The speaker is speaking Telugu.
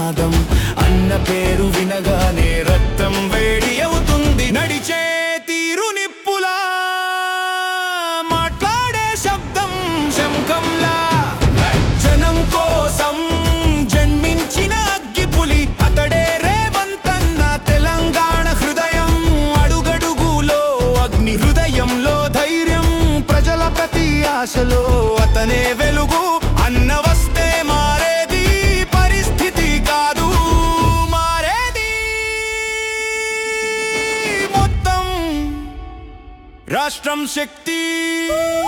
నినాదం అన్న పేరు వినగానే రక్తం వేడి అవుతుంది నడిచే తీరు నిప్పులా మాట్లాడే శబ్దం శంఖంలా జనం కోసం జన్మించిన అగ్గిపులి అతడే రేవంతన్న తెలంగాణ హృదయం అడుగడుగులో అగ్ని హృదయంలో ధైర్యం ప్రజల ప్రతి ఆశలో అతనే వెలుగు అన్న వస్తే మారేది పరిస్థితి కాదు మారేది మొత్తం రాష్ట్రం శక్తి